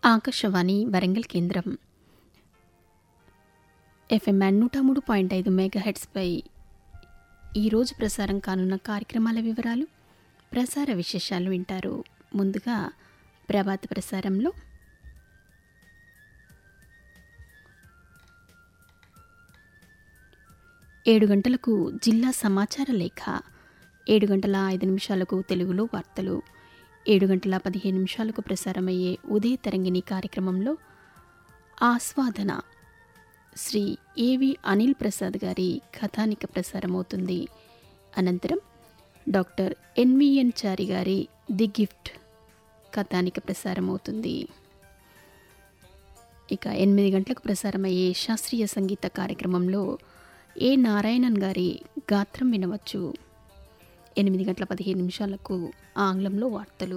ఆకాశవాణి వరంగల్ కేంద్రం ఎఫ్ఎం నూట మూడు పాయింట్ ఐదు మెగా హెడ్స్పై ఈరోజు ప్రసారం కానున్న కార్యక్రమాల వివరాలు ప్రసార విశేషాలు వింటారు ముందుగా ప్రభాత ప్రసారంలో ఏడు గంటలకు జిల్లా సమాచార లేఖ ఏడు గంటల ఐదు నిమిషాలకు తెలుగులో వార్తలు ఏడు గంటల పదిహేను నిమిషాలకు ప్రసారమయ్యే ఉదయ తరంగిణి కార్యక్రమంలో ఆస్వాదన శ్రీ ఏవి అనిల్ ప్రసాద్ గారి కథానిక ప్రసారమవుతుంది అనంతరం డాక్టర్ ఎన్విఎన్ చారి గారి ది గిఫ్ట్ కథానిక ప్రసారమవుతుంది ఇక ఎనిమిది గంటలకు ప్రసారమయ్యే శాస్త్రీయ సంగీత కార్యక్రమంలో ఏ నారాయణన్ గారి గాత్రం వినవచ్చు ఎనిమిది గంటల పదిహేను నిమిషాలకు ఆంగ్లంలో వార్తలు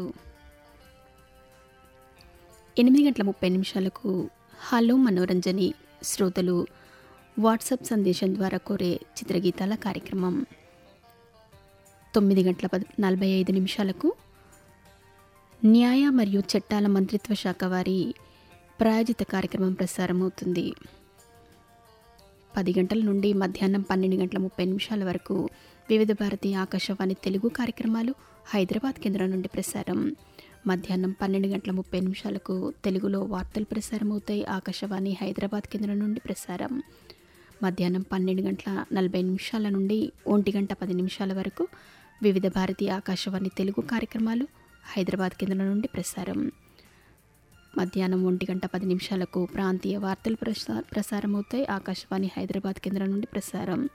ఎనిమిది గంటల ముప్పై నిమిషాలకు హలో మనోరంజని శ్రోతలు వాట్సాప్ సందేశం ద్వారా కోరే చిత్రగీతాల కార్యక్రమం తొమ్మిది గంటల పది నలభై ఐదు నిమిషాలకు న్యాయ మరియు చట్టాల మంత్రిత్వ శాఖ వారి ప్రాయోజిత కార్యక్రమం ప్రసారమవుతుంది పది గంటల నుండి మధ్యాహ్నం పన్నెండు గంటల ముప్పై నిమిషాల వరకు వివిధ భారతి ఆకాశవాణి తెలుగు కార్యక్రమాలు హైదరాబాద్ కేంద్రం నుండి ప్రసారం మధ్యాహ్నం పన్నెండు గంటల ముప్పై నిమిషాలకు తెలుగులో వార్తలు ప్రసారం అవుతాయి ఆకాశవాణి హైదరాబాద్ కేంద్రం నుండి ప్రసారం మధ్యాహ్నం పన్నెండు గంటల నలభై నిమిషాల నుండి ఒంటి గంట పది నిమిషాల వరకు వివిధ భారతి ఆకాశవాణి తెలుగు కార్యక్రమాలు హైదరాబాద్ కేంద్రం నుండి ప్రసారం మధ్యాహ్నం ఒంటి గంట పది నిమిషాలకు ప్రాంతీయ వార్తలు ప్రసా ప్రసారం అవుతాయి ఆకాశవాణి హైదరాబాద్ కేంద్రం నుండి ప్రసారం